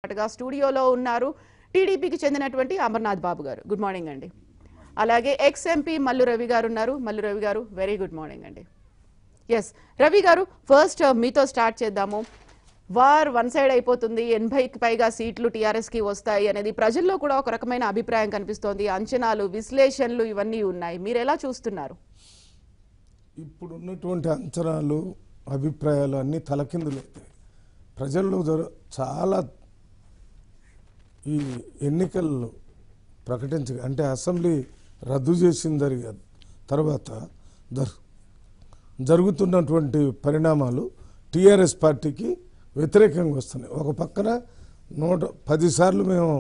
కాసేపటిగా స్టూడియోలో ఉన్నారు టీడీపీకి చెందినటువంటి అమర్నాథ్ బాబు గారు గుడ్ మార్నింగ్ అండి అలాగే ఎక్స్ ఎంపీ మల్లు రవి గారు ఉన్నారు మల్లు రవి గారు వెరీ గుడ్ మార్నింగ్ అండి ఎస్ రవి గారు ఫస్ట్ మీతో స్టార్ట్ చేద్దాము వార్ వన్ సైడ్ అయిపోతుంది ఎనభైకి పైగా సీట్లు టీఆర్ఎస్ కి వస్తాయి అనేది ప్రజల్లో కూడా ఒక రకమైన అభిప్రాయం కనిపిస్తోంది అంచనాలు విశ్లేషణలు ఇవన్నీ ఉన్నాయి మీరు ఎలా చూస్తున్నారు ఇప్పుడు ఉన్నటువంటి అంచనాలు అభిప్రాయాలు అన్నీ తలకిందులైతాయి ప్రజల్లో జర చాలా ఈ ఎన్నికల్లో ప్రకటించ అంటే అసెంబ్లీ రద్దు చేసిన జరిగే తర్వాత జరు జరుగుతున్నటువంటి పరిణామాలు టీఆర్ఎస్ పార్టీకి వ్యతిరేకంగా వస్తున్నాయి ఒక పక్కన నూట పదిసార్లు మేము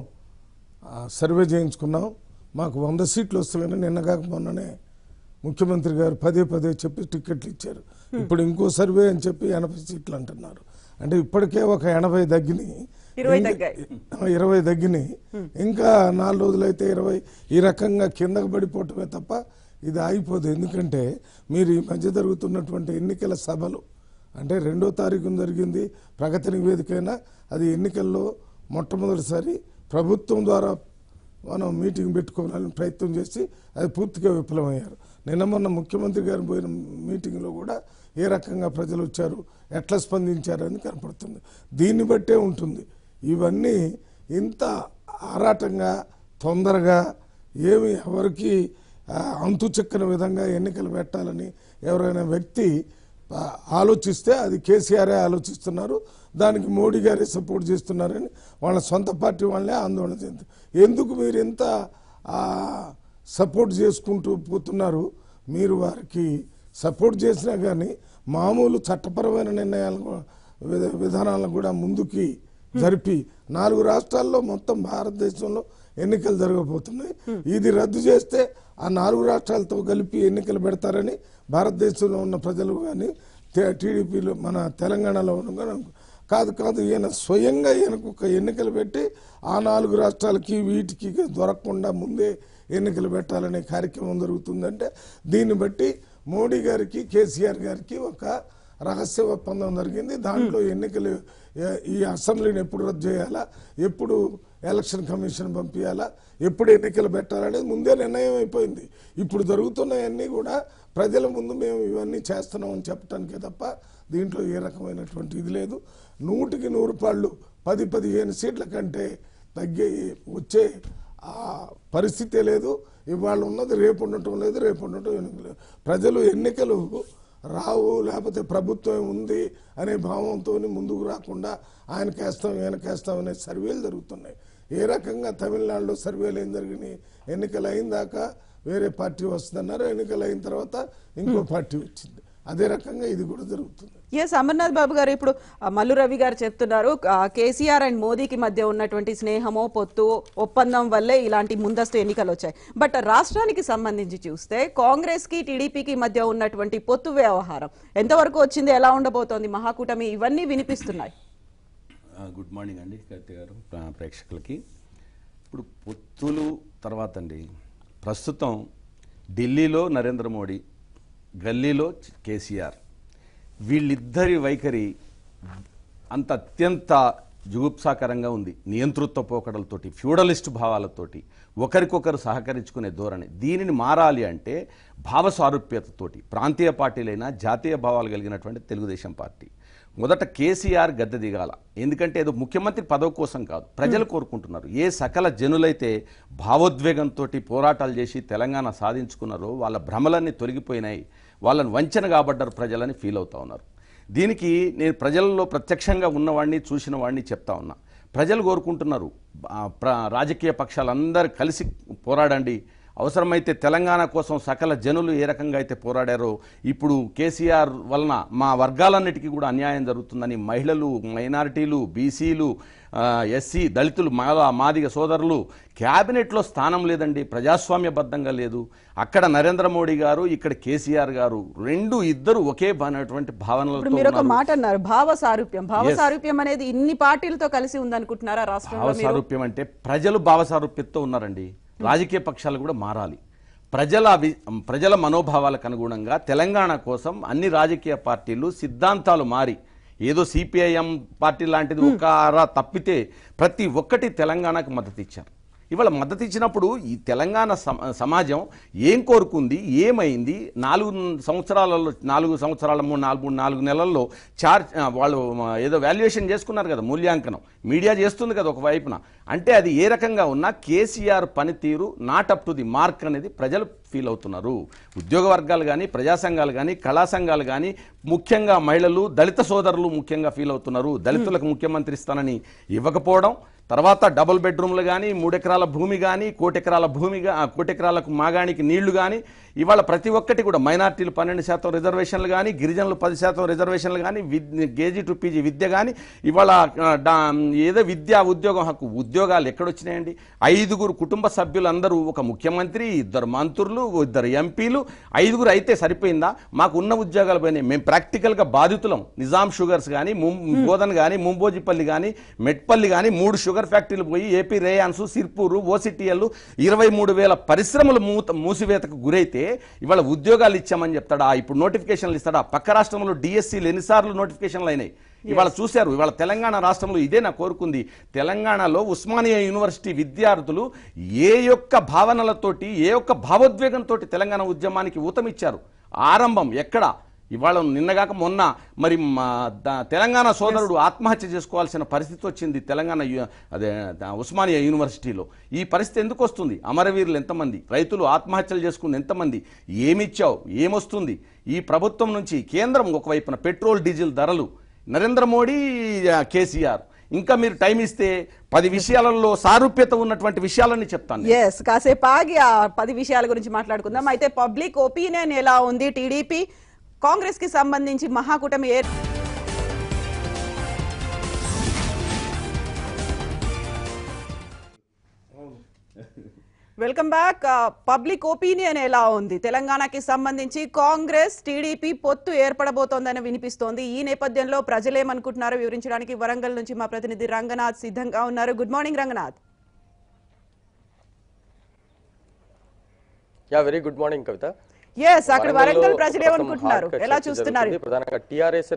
ఆ, సర్వే చేయించుకున్నాం మాకు వంద సీట్లు వస్తాయని నిన్న కాక మొన్ననే ముఖ్యమంత్రి గారు పదే పదే చెప్పి టికెట్లు ఇచ్చారు ఇప్పుడు ఇంకో సర్వే అని చెప్పి ఎనభై సీట్లు అంటున్నారు అంటే ఇప్పటికే ఒక ఎనభై తగ్గిని ఇరవై ఇంకా- తగ్గాయి. ఆ, ఇరవై తగ్గిని ఇంకా నాలుగు రోజులైతే ఇరవై ఈ రకంగా కిందకు పడిపోవటమే తప్ప ఇది ఆగిపోదు ఎందుకంటే మీరు ఈ మధ్య జరుగుతున్నటువంటి ఎన్నికల సభలు అంటే రెండో తారీఖున జరిగింది ప్రగతి నివేదికైనా అది ఎన్నికల్లో మొట్టమొదటిసారి ప్రభుత్వం ద్వారా మనం మీటింగ్ పెట్టుకోవాలని ప్రయత్నం చేసి అది పూర్తిగా విఫలమయ్యారు నిన్న మొన్న ముఖ్యమంత్రి గారు పోయిన మీటింగ్లో కూడా ఏ రకంగా ప్రజలు వచ్చారు ఎట్లా స్పందించారని కనపడుతుంది దీన్ని బట్టే ఉంటుంది ఇవన్నీ ఇంత ఆరాటంగా తొందరగా ఏమి ఎవరికి ఆ, అంతు చిక్కని విధంగా ఎన్నికలు పెట్టాలని ఎవరైనా వ్యక్తి ఆ, ఆలోచిస్తే అది కేసీఆరే ఆలోచిస్తున్నారు దానికి మోడీ గారే సపోర్ట్ చేస్తున్నారని వాళ్ళ సొంత పార్టీ వాళ్ళే ఆందోళన చెంది ఎందుకు మీరు ఎంత ఆ, సపోర్ట్ చేసుకుంటూ పోతున్నారు మీరు వారికి సపోర్ట్ చేసినా కానీ మామూలు చట్టపరమైన నిర్ణయాలను విధ- విధానాలను కూడా ముందుకి జరిపి నాలుగు రాష్ట్రాల్లో మొత్తం భారతదేశంలో ఎన్నికలు జరగబోతున్నాయి ఇది రద్దు చేస్తే ఆ నాలుగు రాష్ట్రాలతో కలిపి ఎన్నికలు పెడతారని భారతదేశంలో ఉన్న ప్రజలు కానీ టీడీపీలో మన తెలంగాణలో ఉన్న కానీ అనుకో- కాదు కాదు ఈయన స్వయంగా ఈయనకు ఒక ఎన్నికలు పెట్టి ఆ నాలుగు రాష్ట్రాలకి వీటికి దొరకకుండా ముందే ఎన్నికలు పెట్టాలనే కార్యక్రమం జరుగుతుందంటే దీన్ని బట్టి మోడీ గారికి కేసీఆర్ గారికి ఒక రహస్య ఒప్పందం జరిగింది దాంట్లో ఎన్నికలు ఏ- ఈ అసెంబ్లీని ఎప్పుడు రద్దు చేయాలా ఎప్పుడు ఎలక్షన్ కమిషన్ పంపించాలా ఎప్పుడు ఎన్నికలు పెట్టాలనేది ముందే నిర్ణయం అయిపోయింది ఇప్పుడు జరుగుతున్నాయన్నీ కూడా ప్రజల ముందు మేము ఇవన్నీ చేస్తున్నామని చెప్పడానికే తప్ప దీంట్లో ఏ రకమైనటువంటి ఇది లేదు నూటికి నూరు పాళ్ళు పది పదిహేను సీట్ల కంటే తగ్గే వచ్చే ఆ పరిస్థితే లేదు ఇవాళ ఉన్నది రేపు ఉండటం లేదు రేపు ఉండటం ఎన్నికలు లేదు. ప్రజలు ఎన్నికలు రావు లేకపోతే ప్రభుత్వం ఉంది అనే భావంతో ముందుకు రాకుండా ఆయనకేస్తాం ఈయనకేస్తాం అనే సర్వేలు జరుగుతున్నాయి ఏ రకంగా తమిళనాడులో సర్వేలు ఏం జరిగినాయి ఎన్నికలు అయిన దాకా వేరే పార్టీ వస్తుందన్నారు ఎన్నికలు అయిన తర్వాత ఇంకో పార్టీ వచ్చింది అదే రకంగా ఇది కూడా జరుగుతుంది ఎస్ అమర్నాథ్ బాబు గారు ఇప్పుడు ఆ, మల్లు రవి గారు చెప్తున్నారు ఆ, కేసీఆర్ అండ్ మోదీకి మధ్య ఉన్నటువంటి స్నేహమో పొత్తు ఒప్పందం వల్లే ఇలాంటి ముందస్తు ఎన్నికలు వచ్చాయి బట్ రాష్ట్రానికి సంబంధించి చూస్తే కాంగ్రెస్ కి టీడీపీకి మధ్య ఉన్నటువంటి పొత్తు వ్యవహారం ఎంతవరకు వచ్చింది ఎలా ఉండబోతోంది మహాకూటమి ఇవన్నీ వినిపిస్తున్నాయి ఆ, గుడ్ మార్నింగ్ అండి కత్తి గారు ప్ర- ప్రేక్షకులకి ఇప్పుడు పొత్తులు తర్వాత అండి ప్రస్తుతం ఢిల్లీలో నరేంద్ర మోడీ గల్లీలో చ- కేసీఆర్ వీళ్ళిద్దరి వైఖరి అంత అత్యంత జుగుప్సాకరంగా ఉంది నియంతృత్వ పోకడలతోటి ఫ్యూడలిస్ట్ భావాలతోటి ఒకరికొకరు సహకరించుకునే ధోరణి దీనిని మారాలి అంటే భావ సారూప్యతతోటి ప్రాంతీయ పార్టీలైనా జాతీయ భావాలు కలిగినటువంటి తెలుగుదేశం పార్టీ మొదట కేసీఆర్ గద్దె దిగాల ఎందుకంటే ఏదో ముఖ్యమంత్రి పదవి కోసం కాదు ప్రజలు కోరుకుంటున్నారు ఏ సకల జనులైతే భావోద్వేగంతో పోరాటాలు చేసి తెలంగాణ సాధించుకున్నారో వాళ్ళ భ్రమలన్నీ తొలగిపోయినాయి వాళ్ళని వంచన కాబడ్డారు ప్రజలని ఫీల్ అవుతా ఉన్నారు దీనికి నేను ప్రజల్లో ప్రత్యక్షంగా ఉన్నవాడిని చూసిన వాడిని చెప్తా ఉన్నా ప్రజలు కోరుకుంటున్నారు ఆ, ప్ర- రాజకీయ పక్షాలందరూ కలిసి పోరాడండి అవసరమైతే తెలంగాణ కోసం సకల జనులు ఏ రకంగా అయితే పోరాడారో ఇప్పుడు కేసీఆర్ వలన మా వర్గాలన్నిటికీ కూడా అన్యాయం జరుగుతుందని మహిళలు మైనారిటీలు బీసీలు ఎస్సీ దళితులు మాల మాదిగ సోదరులు క్యాబినెట్లో స్థానం లేదండి ప్రజాస్వామ్యబద్ధంగా లేదు అక్కడ నరేంద్ర మోడీ గారు ఇక్కడ కేసీఆర్ గారు రెండు ఇద్దరు ఒకే బానటువంటి ఇప్పుడు భావనలతో మీరు ఒక ఉన్నారు. మాట అన్నారు భావ సారూప్యం భావ సారూప్యం అనేది ఇన్ని పార్టీలతో కలిసి ఉందనుకుంటున్నారా రాష్ట్రంలో మీరు భావసారూప్యం అంటే ప్రజలు భావసారూప్యతతో ఉన్నారండి రాజకీయ పక్షాలు కూడా మారాలి ప్రజల వి- ప్రజల మనోభావాలకు అనుగుణంగా తెలంగాణ కోసం అన్ని రాజకీయ పార్టీలు సిద్ధాంతాలు మారి ఏదో సిపిఐఎం పార్టీ లాంటిది ఒక అర తప్పితే ప్రతి ఒక్కటి తెలంగాణకు మద్దతు ఇచ్చారు ఇవాళ మద్దతు ఇచ్చినప్పుడు ఈ తెలంగాణ సమ- సమాజం ఏం కోరుకుంది ఏమైంది నాలుగు సంవత్సరాలలో నాలుగు సంవత్సరాల మూడు నాలుగు మూడు నాలుగు నెలల్లో చార్జ్ ఆ, వాళ్ళు ఆ, ఏదో వాల్యుయేషన్ చేసుకున్నారు కదా మూల్యాంకనం మీడియా చేస్తుంది కదా ఒక వైపున అంటే అది ఏ రకంగా ఉన్నా కేసీఆర్ పనితీరు not up to the mark అనేది ప్రజలు ఫీల్ అవుతున్నారు ఉద్యోగ వర్గాలు కానీ ప్రజా సంఘాలు కానీ కళా సంఘాలు కానీ ముఖ్యంగా మహిళలు దళిత సోదరులు ముఖ్యంగా ఫీల్ అవుతున్నారు దళితులకు ముఖ్యమంత్రి ఇస్తానని ఇవ్వకపోవడం తర్వాత డబుల్ బెడ్రూమ్లు కానీ మూడెకరాల భూమి కానీ కోటెకరాల భూమి గా- ఆ, కోటెకరాలకు మాగానికి నీళ్లు కానీ ఇవాళ ప్రతి ఒక్కటి కూడా మైనార్టీలు పన్నెండు శాతం రిజర్వేషన్లు కానీ గిరిజనులు పది శాతం రిజర్వేషన్లు కానీ కేజీ టు పీజీ విద్య కానీ ఇవాళ ఆ, డా- ఏదో విద్యా ఉద్యోగం హక్కు ఉద్యోగాలు ఎక్కడొచ్చినాయండి ఐదుగురు కుటుంబ సభ్యులందరూ ఒక ముఖ్యమంత్రి ఇద్దరు మంత్రులు ఇద్దరు ఎంపీలు ఐదుగురు అయితే సరిపోయిందా మాకు ఉన్న ఉద్యోగాలు పోయినాయి మేము ప్రాక్టికల్గా బాధితులం నిజాం షుగర్స్ కానీ బోధన్ కానీ ముంబోజిపల్లి కానీ మెట్పల్లి కానీ మూడు షుగర్ ఫ్యాక్టరీలు పోయి ఏపీ రేయాన్స్ సిర్పూరు ఓసిటిఎల్ ఇరవై మూడు వేల పరిశ్రమలు మూత మూసివేతకు గురైతే ఇవాళ ఉద్యోగాలు ఇచ్చామని చెప్తాడా ఇప్పుడు నోటిఫికేషన్లు ఇస్తాడా పక్క రాష్ట్రంలో డిఎస్సీలు ఎన్నిసార్లు నోటిఫికేషన్లు అయినాయి ఇవాళ చూశారు ఇవాళ తెలంగాణ రాష్ట్రంలో ఇదే నా కోరుకుంది తెలంగాణలో ఉస్మానియా యూనివర్సిటీ విద్యార్థులు ఏ యొక్క భావనలతోటి ఏ యొక్క భావోద్వేగంతో తెలంగాణ ఉద్యమానికి ఊతమిచ్చారు ఆరంభం ఎక్కడ ఇవాళ నిన్నగాక మొన్న మరి మా ద- తెలంగాణ సోదరుడు ఆత్మహత్య చేసుకోవాల్సిన పరిస్థితి వచ్చింది తెలంగాణ యు- అదే ద- ఉస్మానియా యూనివర్సిటీలో ఈ పరిస్థితి ఎందుకు వస్తుంది అమరవీరులు ఎంతమంది రైతులు ఆత్మహత్యలు చేసుకుంది ఎంతమంది ఏమిచ్చావు ఏమొస్తుంది ఈ ప్రభుత్వం నుంచి కేంద్రం ఒకవైపున పెట్రోల్ డీజిల్ ధరలు నరేంద్ర మోడీ ఆ, కేసీఆర్ ఇంకా మీరు టైం ఇస్తే పది విషయాలలో సారూప్యత ఉన్నటువంటి విషయాలని చెప్తాను ఎస్ కాసేపు ఆగి ఆ పది విషయాల గురించి మాట్లాడుకుందాం అయితే పబ్లిక్ ఒపీనియన్ ఎలా ఉంది టీడీపీ కాంగ్రెస్ కి సంబంధించి మహాకూటమి ఏ వెల్కమ్ బ్యాక్ పబ్లిక్ ఒపీనియన్ ఎలా ఉంది తెలంగాణకి సంబంధించి కాంగ్రెస్ టీడీపీ పొత్తు ఏర్పడబోతోందని వినిపిస్తోంది ఈ నేపథ్యంలో ప్రజలేమనుకుంటున్నారో వివరించడానికి వరంగల్ నుంచి మా ప్రతినిధి రంగనాథ్ సిద్ధంగా ఉన్నారు good morning Ranganath ya very good morning Kavitha yes అక్కడ వరంగల్లో వరంగల్ ప్రజలు ప్రస్తుతం ఏమనుకుంటున్నారు హాట్ కట్ ఎలా చర్చ చూస్తున్నారు జరుగుతుంది. ప్రధానంగా టీఆర్ఎస్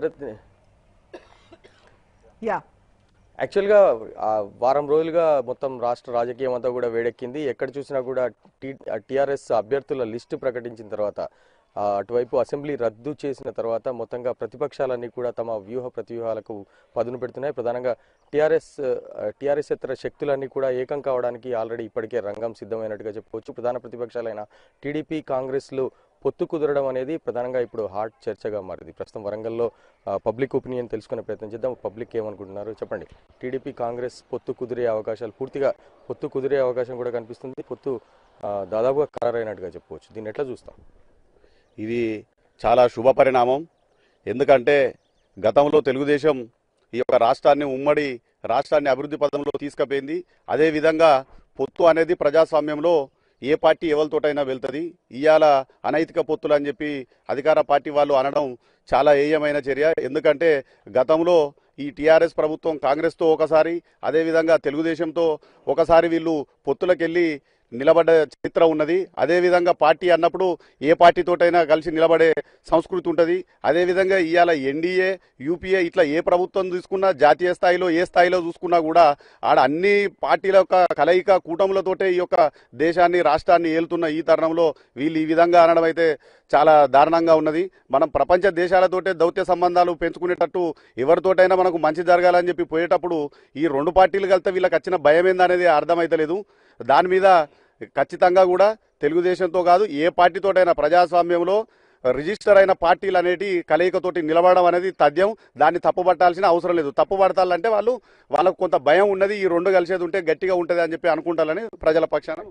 యా యాక్చువల్గా ఆ వారం రోజులుగా మొత్తం రాష్ట్ర రాజకీయం అంతా కూడా వేడెక్కింది ఎక్కడ చూసినా కూడా టీ టీఆర్ఎస్ అభ్యర్థుల లిస్టు ప్రకటించిన తర్వాత ఆ, అటువైపు అసెంబ్లీ రద్దు చేసిన తర్వాత మొత్తంగా ప్రతిపక్షాలన్నీ కూడా తమ వ్యూహ ప్రతివ్యూహాలకు పదును పెడుతున్నాయి ప్రధానంగా టీఆర్ఎస్ టీఆర్ఎస్ ఇతర శక్తులన్నీ కూడా ఏకం కావడానికి ఆల్రెడీ ఇప్పటికే రంగం సిద్ధమైనట్టుగా చెప్పుకోవచ్చు ప్రధాన ప్రతిపక్షాలైన టీడీపీ కాంగ్రెస్లు పొత్తు కుదరడం అనేది ప్రధానంగా ఇప్పుడు హాట్ చర్చగా మారింది ప్రస్తుతం వరంగల్లో పబ్లిక్ ఒపీనియన్ తెలుసుకునే ప్రయత్నం చేద్దాం పబ్లిక్ ఏమనుకుంటున్నారు చెప్పండి టీడీపీ కాంగ్రెస్ పొత్తు కుదిరే అవకాశాలు పూర్తిగా పొత్తు కుదిరే అవకాశం కూడా కనిపిస్తుంది పొత్తు ఆ, దాదాపుగా ఖరారైనట్టుగా చెప్పుకోవచ్చు దీన్ని ఎట్లా చూస్తాం ఇది చాలా శుభ పరిణామం ఎందుకంటే గతంలో తెలుగుదేశం ఈ యొక్క రాష్ట్రాన్ని ఉమ్మడి రాష్ట్రాన్ని అభివృద్ధి పదంలో తీసుకుపోయింది అదేవిధంగా పొత్తు అనేది ప్రజాస్వామ్యంలో ఏ పార్టీ ఎవరితోటైనా వెళ్తుంది ఇవాళ అనైతిక పొత్తులు అని చెప్పి అధికార పార్టీ వాళ్ళు అనడం చాలా ఏయమైన చర్య ఎందుకంటే గతంలో ఈ టీఆర్ఎస్ ప్రభుత్వం కాంగ్రెస్తో ఒకసారి అదేవిధంగా తెలుగుదేశంతో ఒకసారి వీళ్ళు పొత్తులకెళ్ళి నిలబడ్డ చరిత్ర ఉన్నది అదేవిధంగా పార్టీ అన్నప్పుడు ఏ పార్టీతోటైనా కలిసి నిలబడే సంస్కృతి ఉంటుంది అదేవిధంగా ఇవాళ ఎన్డీఏ యూపీఏ ఇట్లా ఏ ప్రభుత్వం తీసుకున్నా జాతీయ స్థాయిలో ఏ స్థాయిలో చూసుకున్నా కూడా ఆడ అన్ని పార్టీల యొక్క కలయిక కూటములతోటే ఈ యొక్క దేశాన్ని రాష్ట్రాన్ని ఏలుతున్న ఈ తరుణంలో వీళ్ళు ఈ విధంగా అనడం అయితే చాలా దారుణంగా ఉన్నది మనం ప్రపంచ దేశాలతోటే దౌత్య సంబంధాలు పెంచుకునేటట్టు ఎవరితోటైనా మనకు మంచి జరగాలని చెప్పి పోయేటప్పుడు ఈ రెండు పార్టీలు కలిస్తే వీళ్ళకి వచ్చిన భయం ఏందనేది అర్థమైతలేదు దాని మీద ఖచ్చితంగా కూడా తెలుగుదేశంతో కాదు ఏ పార్టీతోటైనా ప్రజాస్వామ్యంలో రిజిస్టర్ అయిన పార్టీలు అనేటి కలయికతోటి నిలబడడం అనేది తథ్యం దాన్ని తప్పుపట్టాల్సిన అవసరం లేదు తప్పుపడతాలంటే వాళ్ళు వాళ్ళకు కొంత భయం ఉన్నది ఈ రెండు కలిసేది ఉంటే గట్టిగా ఉంటుంది అని చెప్పి అనుకుంటారని ప్రజల పక్షాన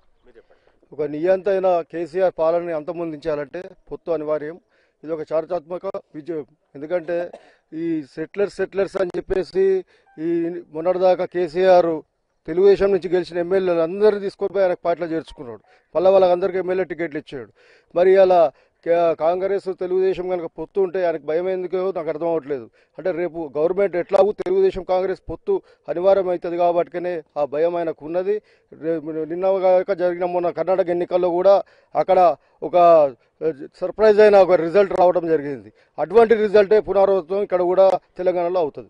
ఒక నియంతైన కేసీఆర్ పాలనని అంతమొందించాలంటే పొత్తు అనివార్యం ఇది ఒక చారిత్రాత్మక విజయం ఎందుకంటే ఈ సెటిలర్స్ సెటిలర్స్ అని చెప్పేసి ఈ మొన్నటిదాకా కేసీఆర్ తెలుగుదేశం నుంచి గెలిచిన ఎమ్మెల్యేలు అందరినీ తీసుకొని పోయి ఆయన పార్టీలో చేర్చుకున్నాడు మళ్ళీ వాళ్ళందరికీ ఎమ్మెల్యే టికెట్లు ఇచ్చాడు మరి అలా కా- కాంగ్రెస్ తెలుగుదేశం కనుక పొత్తు ఉంటే ఆయనకు భయం ఎందుకో నాకు అర్థం అవ్వట్లేదు అంటే రేపు గవర్నమెంట్ ఎట్లాగూ తెలుగుదేశం కాంగ్రెస్ పొత్తు అనివార్యం అవుతుంది కాబట్టినే ఆ భయం ఆయనకు ఉన్నది రేపు నిన్న కాక జరిగిన మొన్న కర్ణాటక ఎన్నికల్లో కూడా అక్కడ ఒక సర్ప్రైజ్ అయిన ఒక రిజల్ట్ రావడం జరిగింది అటువంటి రిజల్టే పునరావృతం ఇక్కడ కూడా తెలంగాణలో అవుతుంది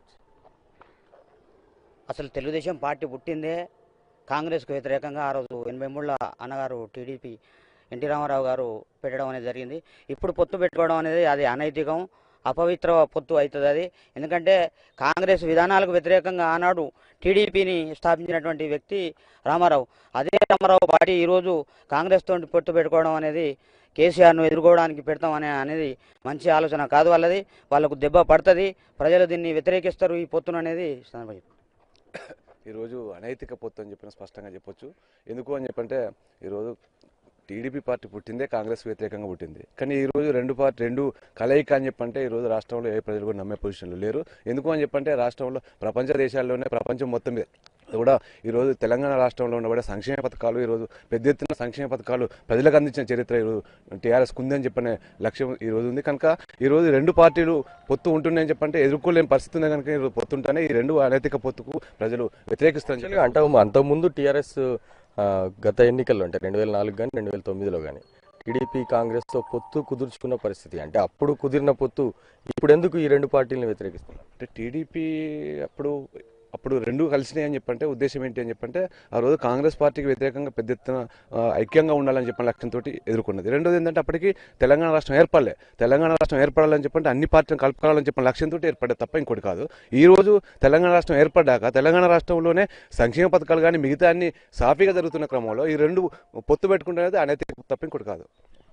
అసలు తెలుగుదేశం పార్టీ పుట్టిందే కాంగ్రెస్కు వ్యతిరేకంగా ఆ రోజు ఎనభై మూడులో అన్నగారు టీడీపీ ఎన్టీ రామారావు గారు పెట్టడం అనేది జరిగింది ఇప్పుడు పొత్తు పెట్టుకోవడం అనేది అది అనైతికం అపవిత్ర పొత్తు అవుతుంది అది ఎందుకంటే కాంగ్రెస్ విధానాలకు వ్యతిరేకంగా ఆనాడు టీడీపీని స్థాపించినటువంటి వ్యక్తి రామారావు అదే రామారావు పార్టీ ఈరోజు కాంగ్రెస్ తోటి పొత్తు పెట్టుకోవడం అనేది కేసీఆర్ను ఎదుర్కోవడానికి పెడతాం అనే అనేది మంచి ఆలోచన కాదు వాళ్ళది వాళ్ళకు దెబ్బ పడుతుంది ప్రజలు దీన్ని వ్యతిరేకిస్తారు ఈ పొత్తును అనేది సందర్భంగా ఈరోజు అనైతిక పొత్తు అని చెప్పిన స్పష్టంగా చెప్పొచ్చు ఎందుకు అని చెప్పంటే ఈరోజు టీడీపీ పార్టీ పుట్టిందే కాంగ్రెస్ వ్యతిరేకంగా పుట్టింది కానీ ఈరోజు రెండు పార్టీ రెండు కలయిక అని చెప్పంటే ఈరోజు రాష్ట్రంలో ఏ ప్రజలు కూడా నమ్మే పొజిషన్లో లేరు ఎందుకు అని చెప్పంటే రాష్ట్రంలో ప్రపంచ దేశాల్లోనే ప్రపంచం మొత్తం మీద కూడా ఈరోజు తెలంగాణ రాష్ట్రంలో ఉండబడే సంక్షేమ పథకాలు ఈరోజు పెద్ద ఎత్తున సంక్షేమ పథకాలు ప్రజలకు అందించిన చరిత్ర ఈరోజు టీఆర్ఎస్ ఉందని చెప్పనే లక్ష్యం ఈరోజు ఉంది కనుక ఈరోజు రెండు పార్టీలు పొత్తు ఉంటున్నాయని చెప్పంటే ఎదుర్కోలేని పరిస్థితి ఉంది కనుక ఈరోజు పొత్తు ఉంటేనే ఈ రెండు అనైతిక పొత్తుకు ప్రజలు వ్యతిరేకిస్తారని చెప్పి యాక్చువల్గా అంత అంతకుముందు టీఆర్ఎస్ గత ఎన్నికల్లో అంటే రెండు వేల నాలుగు కానీ రెండు వేల తొమ్మిదిలో కానీ టీడీపీ కాంగ్రెస్తో పొత్తు కుదుర్చుకున్న పరిస్థితి అంటే అప్పుడు కుదిరిన పొత్తు ఇప్పుడు ఎందుకు ఈ రెండు పార్టీలను వ్యతిరేకిస్తున్నారు అంటే టీడీపీ అప్పుడు అప్పుడు రెండు కలిసినాయి అని చెప్పంటే ఉద్దేశం ఏంటి అని చెప్పంటే ఆ రోజు కాంగ్రెస్ పార్టీకి వ్యతిరేకంగా పెద్ద ఎత్తున ఆ, ఐక్యంగా ఉండాలని చెప్పిన లక్ష్యంతో ఎదుర్కొన్నది రెండోది ఏంటంటే అప్పటికి తెలంగాణ రాష్ట్రం ఏర్పడలే తెలంగాణ రాష్ట్రం ఏర్పడాలని చెప్పంటే అన్ని పార్టీలను కలుపుకోవాలని చెప్పిన లక్ష్యంతో ఏర్పడే తప్ప ఇంకోటి కాదు ఈ రోజు తెలంగాణ రాష్ట్రం ఏర్పడ్డాక తెలంగాణ రాష్ట్రంలోనే సంక్షేమ పథకాలు కానీ మిగతా అన్ని సాఫీగా జరుగుతున్న క్రమంలో ఈ రెండు పొత్తు పెట్టుకుంటున్నది అనైతిక తప్ప ఇంకోటి కాదు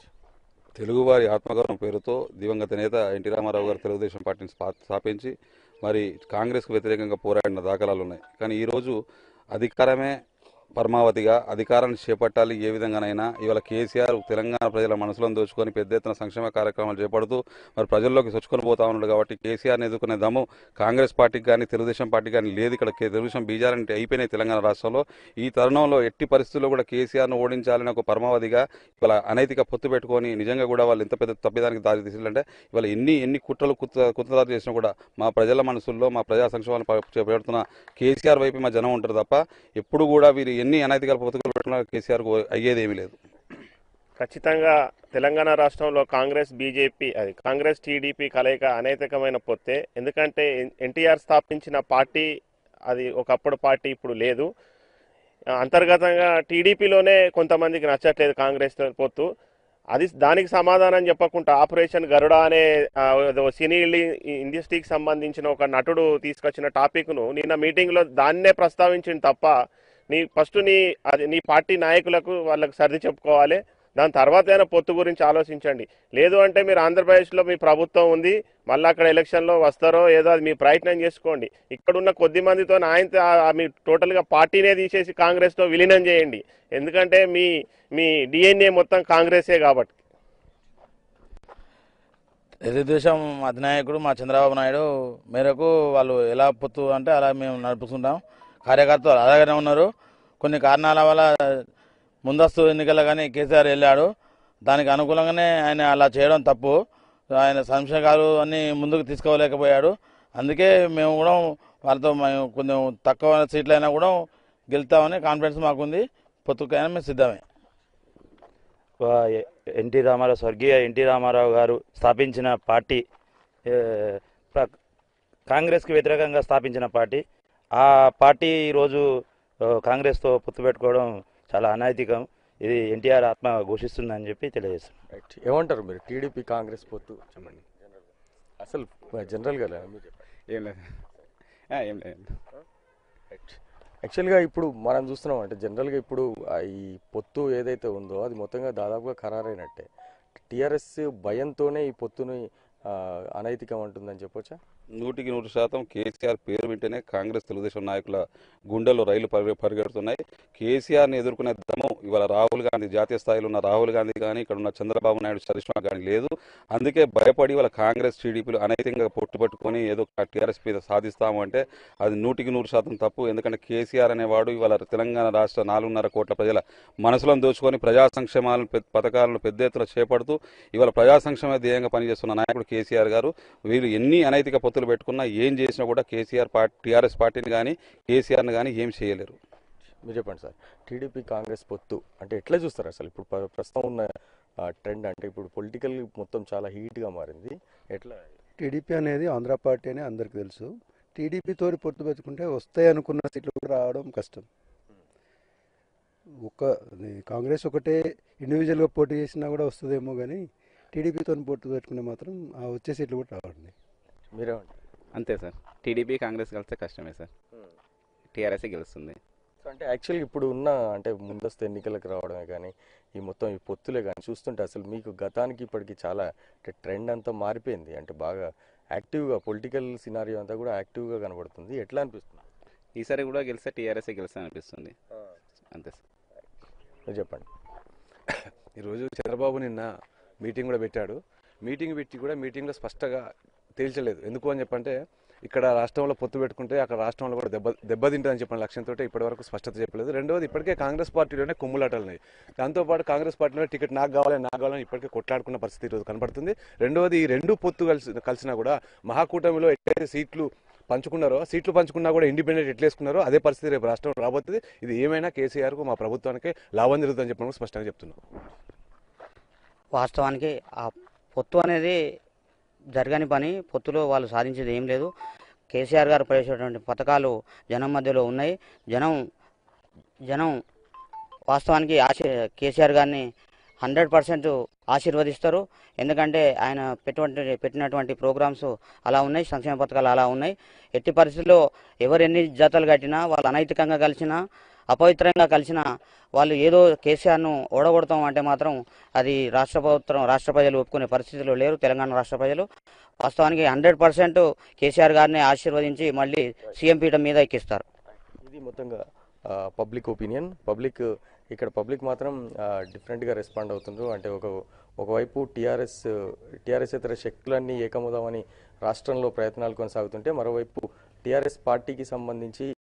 తెలుగువారి ఆత్మగౌరవం పేరుతో దివంగత నేత ఎన్టీ రామారావు గారు తెలుగుదేశం పార్టీని స్థా- స్థాపించి మరి కాంగ్రెస్కు వ్యతిరేకంగా పోరాడిన దాఖలాలు ఉన్నాయి కానీ ఈరోజు అధికారమే పరమావధిగా అధికారాన్ని చేపట్టాలి ఏ విధంగానైనా ఇవాళ కేసీఆర్ తెలంగాణ ప్రజల మనసులను దోచుకొని పెద్ద ఎత్తున సంక్షేమ కార్యక్రమాలు చేపడుతూ మరి ప్రజల్లోకి చొచ్చుకొని పోతా ఉన్నాడు కాబట్టి కేసీఆర్ని ఎదుర్కొనే దమ్ము కాంగ్రెస్ పార్టీకి కానీ తెలుగుదేశం పార్టీకి కానీ లేదు ఇక్కడ కే- తెలుగుదేశం బీజారంటే అయిపోయినాయి తెలంగాణ రాష్ట్రంలో ఈ తరుణంలో ఎట్టి పరిస్థితుల్లో కూడా కేసీఆర్ను ఓడించాలని ఒక పరమావధిగా ఇవాళ అనైతిక పొత్తు పెట్టుకొని నిజంగా కూడా వాళ్ళు ఎంత పెద్ద తప్పిదానికి దారి తీసిందంటే ఇవాళ ఎన్ని ఎన్ని కుట్రలు కుట్ర కుట్రదారు చేసినా కూడా మా ప్రజల మనసుల్లో మా ప్రజా సంక్షేమాన్ని ప- పెడుతున్న కేసీఆర్ వైపు మా జనం ఉంటారు తప్ప ఎప్పుడు కూడా వీరు ఎన్ని అనైతిక పొత్తులు పెట్టుకున్నా కేసీఆర్కు అయ్యేది ఏమీ లేదు ఖచ్చితంగా తెలంగాణ రాష్ట్రంలో కాంగ్రెస్ బీజేపీ అది కాంగ్రెస్ టీడీపీ కలయిక అనైతికమైన పొత్తే ఎందుకంటే ఎన్టీఆర్ స్థాపించిన పార్టీ అది ఒకప్పుడు పార్టీ ఇప్పుడు లేదు ఆ, అంతర్గతంగా టీడీపీలోనే కొంతమందికి నచ్చట్లేదు కాంగ్రెస్ పొత్తు అది దానికి సమాధానం చెప్పకుండా ఆపరేషన్ గరుడ అనే ఆ, ఏదో సినీ ఇండస్ట్రీకి సంబంధించిన ఒక నటుడు తీసుకొచ్చిన టాపిక్ను నిన్న మీటింగ్లో దాన్నే ప్రస్తావించింది తప్ప నీ ఫస్ట్ నీ అది నీ పార్టీ నాయకులకు వాళ్ళకి సర్ది చెప్పుకోవాలి దాని తర్వాత అయినా పొత్తు గురించి ఆలోచించండి లేదు అంటే మీరు ఆంధ్రప్రదేశ్లో మీ ప్రభుత్వం ఉంది మళ్ళీ అక్కడ ఎలక్షన్లో వస్తారో ఏదో అది మీ ప్రయత్నం చేసుకోండి ఇక్కడున్న కొద్ది మందితో ఆయన మీ టోటల్గా పార్టీనే తీసేసి కాంగ్రెస్తో విలీనం చేయండి ఎందుకంటే మీ మీ డిఎన్ఏ మొత్తం కాంగ్రెసే కాబట్టి తెలుగుదేశం అధినాయకుడు మా చంద్రబాబు నాయుడు మేరకు వాళ్ళు ఎలా పొత్తు అంటే అలా మేము నడుపుతుంటాం కార్యకర్తలు అలాగనే ఉన్నారు కొన్ని కారణాల వల్ల ముందస్తు ఎన్నికల్లో కానీ కేసీఆర్ వెళ్ళాడు దానికి అనుకూలంగానే ఆయన అలా చేయడం తప్పు ఆయన సంక్షేమాలు అన్ని ముందుకు తీసుకోలేకపోయాడు అందుకే మేము కూడా వాళ్ళతో మేము కొంచెం తక్కువ సీట్లైనా కూడా గెలుస్తామని కాన్ఫిడెన్స్ మాకుంది పొత్తుకైనా మేము సిద్ధమే ఎన్టీ రామారావు స్వర్గీయ ఎన్టీ రామారావు గారు స్థాపించిన పార్టీ ఏ, ప్ర- కాంగ్రెస్కి వ్యతిరేకంగా స్థాపించిన పార్టీ ఆ పార్టీ ఈరోజు ఆ, కాంగ్రెస్తో పొత్తు పెట్టుకోవడం చాలా అనైతికం ఇది ఎన్టీఆర్ ఆత్మ ఘోషిస్తుందని చెప్పి తెలియజేస్తున్నాను రైట్ ఏమంటారు మీరు టీడీపీ కాంగ్రెస్ పొత్తు చెప్పండి అసలు జనరల్గా మీరు చెప్పండి. ఏం లేదు ఆ, ఏం లేదు రైట్ యాక్చువల్గా ఇప్పుడు మనం చూస్తున్నాం అంటే జనరల్గా ఇప్పుడు ఆ ఈ పొత్తు ఏదైతే ఉందో అది మొత్తంగా దాదాపుగా ఖరారైనట్టే టీఆర్ఎస్ భయంతోనే ఈ పొత్తుని ఆ, అనైతికం అంటుందని చెప్పొచ్చా నూటికి నూరు శాతం కేసీఆర్ పేరు వింటేనే కాంగ్రెస్ తెలుగుదేశం నాయకుల గుండెల్లో రైలు పరిగె పరిగెడుతున్నాయి కేసీఆర్ని ఎదుర్కొనే దమ్ము ఇవాళ రాహుల్ గాంధీ జాతీయ స్థాయిలో ఉన్న రాహుల్ గాంధీ కానీ ఇక్కడ ఉన్న చంద్రబాబు నాయుడు చరిష్మా కానీ లేదు అందుకే భయపడి వాళ్ళ కాంగ్రెస్ టీడీపీలు అనైతికంగా పొట్టుపట్టుకొని ఏదో టీఆర్ఎస్ మీద సాధిస్తాము అంటే అది నూటికి నూరు శాతం తప్పు ఎందుకంటే కేసీఆర్ అనేవాడు ఇవాళ తెలంగాణ రాష్ట్ర నాలుగున్నర కోట్ల ప్రజల మనసులను దోచుకొని ప్రజా సంక్షేమాలను పె- పథకాలను పెద్ద ఎత్తున చేపడుతూ ఇవాళ ప్రజా సంక్షేమ ధ్యేయంగా పనిచేస్తున్న నాయకుడు కేసీఆర్ గారు వీళ్ళు ఎన్ని అనైతిక పొత్తులు పెట్టుకున్నా ఏం చేసినా కూడా కేసీఆర్ పార్టీ టీఆర్ఎస్ పార్టీని కానీ కేసీఆర్ని కానీ ఏం చేయలేరు మీరు చెప్పండి సార్ టీడీపీ కాంగ్రెస్ పొత్తు అంటే ఎట్లా చూస్తారు అసలు ఇప్పుడు ప్ర- ప్రస్తుతం ఉన్న ట్రెండ్ అంటే ఇప్పుడు పొలిటికల్ మొత్తం చాలా హీట్గా మారింది ఎట్లా టీడీపీ అనేది ఆంధ్ర పార్టీ అని అందరికీ తెలుసు టీడీపీతో పొత్తు పెట్టుకుంటే వస్తాయి అనుకున్న సీట్లు కూడా రావడం కష్టం ఒక అది కాంగ్రెస్ ఒకటే ఇండివిజువల్గా పోటీ చేసినా కూడా వస్తుందేమో కానీ టీడీపీతో పొత్తు పెట్టుకుంటే మాత్రం ఆ వచ్చే సీట్లు కూడా రావండి మీరేమంటారు అంతే సార్ టీడీపీ కాంగ్రెస్ కలిస్తే కష్టమే సార్ టీఆర్ఎస్ గెలుస్తుంది సో అంటే యాక్చువల్గా ఇప్పుడు ఉన్న అంటే ముందస్తు ఎన్నికలకు రావడమే కానీ ఈ మొత్తం ఈ పొత్తులే కానీ చూస్తుంటే అసలు మీకు గతానికి ఇప్పటికి చాలా అంటే ట్రెండ్ అంతా మారిపోయింది అంటే బాగా యాక్టివ్గా పొలిటికల్ సినారియో అంతా కూడా యాక్టివ్గా కనబడుతుంది ఎట్లా అనిపిస్తుంది ఈసారి కూడా గెలిస్తే టీఆర్ఎస్ గెలుస్తా అనిపిస్తుంది అంతే సార్ మీరు చెప్పండి ఈరోజు చంద్రబాబు నిన్న మీటింగ్ కూడా పెట్టాడు మీటింగ్ పెట్టి కూడా మీటింగ్లో స్పష్టంగా తేల్చలేదు ఎందుకు అని చెప్పంటే ఇక్కడ రాష్ట్రంలో పొత్తు పెట్టుకుంటే అక్కడ రాష్ట్రంలో కూడా దెబ్బ దెబ్బతింటుందని చెప్పిన లక్ష్యంతో ఇప్పటివరకు స్పష్టత చెప్పలేదు రెండవది ఇప్పటికే కాంగ్రెస్ పార్టీలోనే కొమ్ములాటలు ఉన్నాయి దాంతోపాటు కాంగ్రెస్ పార్టీలో టికెట్ నాకు కావాలి నాకు కావాలని ఇప్పటికే కొట్లాడుకున్న పరిస్థితి ఈరోజు కనబడుతుంది రెండవది ఈ రెండు పొత్తు కలిసి కలిసినా కూడా మహాకూటమిలో ఎట్లయితే సీట్లు పంచుకున్నారో సీట్లు పంచుకున్నా కూడా ఇండిపెండెంట్ ఎట్లేసుకున్నారో అదే పరిస్థితి రేపు రాష్ట్రం రాబోతుంది ఇది ఏమైనా కేసీఆర్కు మా ప్రభుత్వానికి లాభం జరుగుతుందని చెప్పడం స్పష్టంగా చెప్తున్నాం వాస్తవానికి ఆ పొత్తు అనేది జరగని పని పొత్తులో వాళ్ళు సాధించేది ఏం లేదు కేసీఆర్ గారు ప్రవేశించినటువంటి పథకాలు జనం మధ్యలో ఉన్నాయి జనం జనం వాస్తవానికి ఆశీ కేసీఆర్ గారిని హండ్రెడ్ పర్సెంట్ ఆశీర్వదిస్తారు ఎందుకంటే ఆయన పెట్టువంటి పెట్టినటువంటి ప్రోగ్రామ్స్ అలా ఉన్నాయి సంక్షేమ పథకాలు అలా ఉన్నాయి ఎట్టి పరిస్థితుల్లో ఎవరు ఎన్ని జాతలు కట్టినా వాళ్ళు అనైతికంగా కలిసినా అపవిత్రంగా కలిసిన వాళ్ళు ఏదో కేసీఆర్ను ఓడగొడతాం అంటే మాత్రం అది రాష్ట్ర ప్రభుత్వం రాష్ట్ర ప్రజలు ఒప్పుకునే పరిస్థితిలో లేరు తెలంగాణ రాష్ట్ర ప్రజలు వాస్తవానికి హండ్రెడ్ పర్సెంట్ కేసీఆర్ గారిని ఆశీర్వదించి మళ్ళీ సీఎం పీఠం మీద ఎక్కిస్తారు ఇది మొత్తంగా పబ్లిక్ ఒపీనియన్ పబ్లిక్ ఇక్కడ పబ్లిక్ మాత్రం డిఫరెంట్గా రెస్పాండ్ అవుతుండ్రు అంటే ఒక ఒకవైపు టీఆర్ఎస్ టీఆర్ఎస్ ఇతర శక్తులన్నీ ఏకమవుదామని రాష్ట్రంలో ప్రయత్నాలు కొనసాగుతుంటే మరోవైపు టీఆర్ఎస్ పార్టీకి సంబంధించి